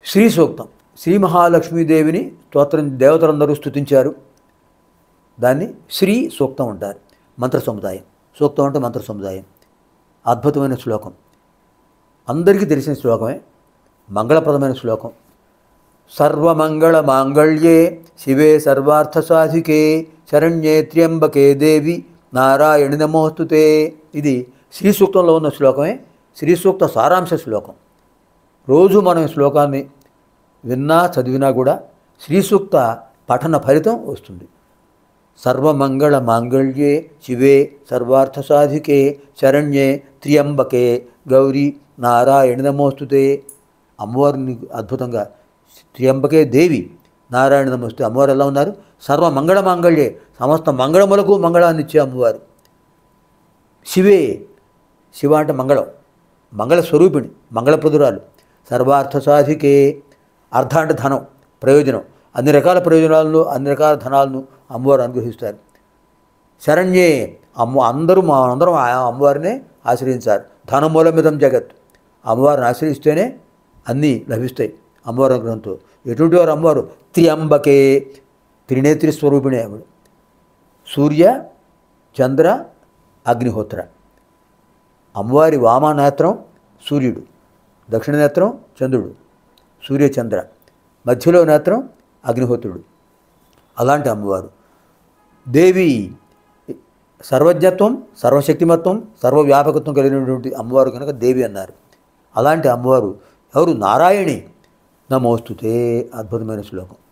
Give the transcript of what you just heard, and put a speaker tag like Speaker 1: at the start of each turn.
Speaker 1: శ్రీ సూక్తం శ్రీ మహాలక్ష్మీదేవిని స్తోత్రం దేవతలందరూ స్తుతించారు దాన్ని శ్రీ సూక్తం అంటారు మంత్ర సముదాయం సూక్తం అంటే మంత్ర సముదాయం అద్భుతమైన శ్లోకం అందరికీ తెలిసిన శ్లోకమే మంగళప్రదమైన శ్లోకం సర్వమంగళ మాంగళ్యే శివే సర్వార్థ సాధికే శరణ్యే త్ర్యంబకే దేవి నారాయణి నమోస్తుతే ఇది శ్రీ సూక్తంలో ఉన్న శ్లోకమే శ్రీ సూక్త సారాంశ శ్లోకం రోజు మనం ఈ శ్లోకాన్ని విన్నా చదివినా కూడా శ్రీ సూక్త పఠన ఫలితం వస్తుంది సర్వమంగళ మాంగళ్యే శివే సర్వార్థ సాధికే శరణ్యే త్ర్యంబకే గౌరీ నారాయణ నమోస్తుతే అమ్మవారిని అద్భుతంగా త్ర్యంబకే దేవి నారాయణ నమస్తే అమ్మవారు ఎలా ఉన్నారు సర్వ మంగళ మాంగళ్యే సమస్త మంగళములకు మంగళాన్ని ఇచ్చే అమ్మవారు శివే శివ అంటే మంగళం మంగళ స్వరూపిణి మంగళప్రదురాలు సర్వార్థ సాధికే అర్థ అంటే ధనం ప్రయోజనం అన్ని రకాల ప్రయోజనాలను అన్ని రకాల ధనాలను అమ్మవారు అనుగ్రహిస్తారు శరణ్యే అమ్మ అందరూ మా అందరం ఆ అమ్మవారినే ఆశ్రయించారు ధనమూలమిదం జగత్ అమ్మవారిని ఆశ్రయిస్తేనే అన్నీ లభిస్తాయి అమ్మవారి అనుగ్రహంతో ఎటువంటి వారు అమ్మవారు త్రియంబకే త్రినేత్రి స్వరూపిణి ఆవిడ సూర్య చంద్ర అగ్నిహోత్ర అమ్మవారి వామనేత్రం సూర్యుడు దక్షిణ నేత్రం చంద్రుడు సూర్యచంద్ర మధ్యలో నేత్రం అగ్నిహోత్రుడు అలాంటి అమ్మవారు దేవి సర్వజ్ఞత్వం సర్వశక్తిమత్వం సర్వవ్యాపకత్వం కలిగినటువంటి అమ్మవారు కనుక దేవి అన్నారు అలాంటి అమ్మవారు ఎవరు నారాయణి నమోస్తుతే అద్భుతమైన శ్లోకం